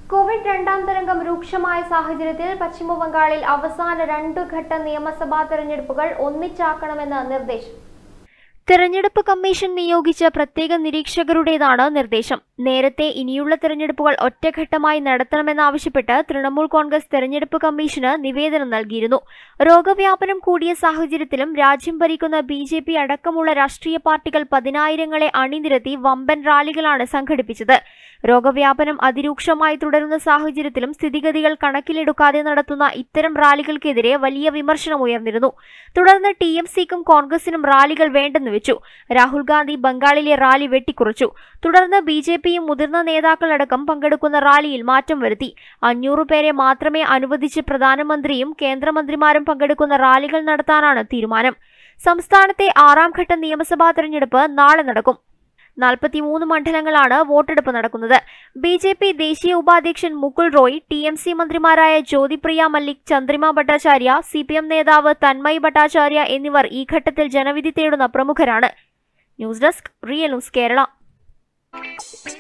Covid രണ്ടാം തരംഗം രൂക്ഷമായ സാഹചര്യത്തിൽ പശ്ചിമബംഗാളിൽ അവസാന രണ്ടു ഘട്ട നിയമസഭാ തെരഞ്ഞെടുപ്പുകൾ ഒന്നിച്ചാക്കണമെന്ന് നിർദ്ദേശം തെരഞ്ഞെടുപ്പ് കമ്മീഷൻ നിയോഗിച്ച പ്രത്യേക നിരീക്ഷകരുടേതാണ് നിർദ്ദേശം നേരത്തെ ഇനിയുള്ള തെരഞ്ഞെടുപ്പുകൾ ഒറ്റഘട്ടമായി നടത്തണമെന്നാവശ്യപ്പെട്ട് തൃണമൂൽ കോൺഗ്രസ് തെരഞ്ഞെടുപ്പ് കമ്മീഷന് നിവേദനം നൽകിയിരുന്നു രോഗവ്യാപനം കൂടിയ സാഹചര്യത്തിലും രാജ്യം ഭരിക്കുന്ന ബി ജെ പി അടക്കമുള്ള രാഷ്ട്രീയ പാർട്ടികൾ പതിനായിരങ്ങളെ അണിനിരത്തി വമ്പൻ റാലികളാണ് സംഘടിപ്പിച്ചത് രോഗവ്യാപനം അതിരൂക്ഷമായി തുടരുന്ന സാഹചര്യത്തിലും സ്ഥിതിഗതികൾ കണക്കിലെടുക്കാതെ നടത്തുന്ന ഇത്തരം റാലികൾക്കെതിരെ വലിയ വിമർശനം ഉയർന്നിരുന്നു തുടർന്ന് ടി എം സിക്കും കോൺഗ്രസിനും റാലികൾ വേണ്ടെന്ന് വെച്ചു രാഹുൽ ഗാന്ധി ബംഗാളിലെ റാലി വെട്ടിക്കുറച്ചു തുടർന്ന് ബി ജെ പിയും മുതിർന്ന നേതാക്കളടക്കം പങ്കെടുക്കുന്ന റാലിയിൽ മാറ്റം വരുത്തി അഞ്ഞൂറ് പേരെ മാത്രമേ അനുവദിച്ച് പ്രധാനമന്ത്രിയും കേന്ദ്രമന്ത്രിമാരും പങ്കെടുക്കുന്ന റാലികൾ നടത്താനാണ് തീരുമാനം സംസ്ഥാനത്തെ ആറാം ഘട്ട നിയമസഭാ തെരഞ്ഞെടുപ്പ് നാളെ നടക്കും നാൽപ്പത്തിമൂന്ന് മണ്ഡലങ്ങളാണ് വോട്ടെടുപ്പ് നടക്കുന്നത് ബി ജെ പി ദേശീയ ഉപാധ്യക്ഷൻ Mukul Roy T M C മന്ത്രിമാരായ Jyotipriya Mallick Chandrima Bhattacharya C P M നേതാവ് തന്മയ് ഭട്ടാചാര്യ എന്നിവർ ഈ ഘട്ടത്തിൽ ജനവിധി തേടുന്ന പ്രമുഖരാണ് news desk real news Kerala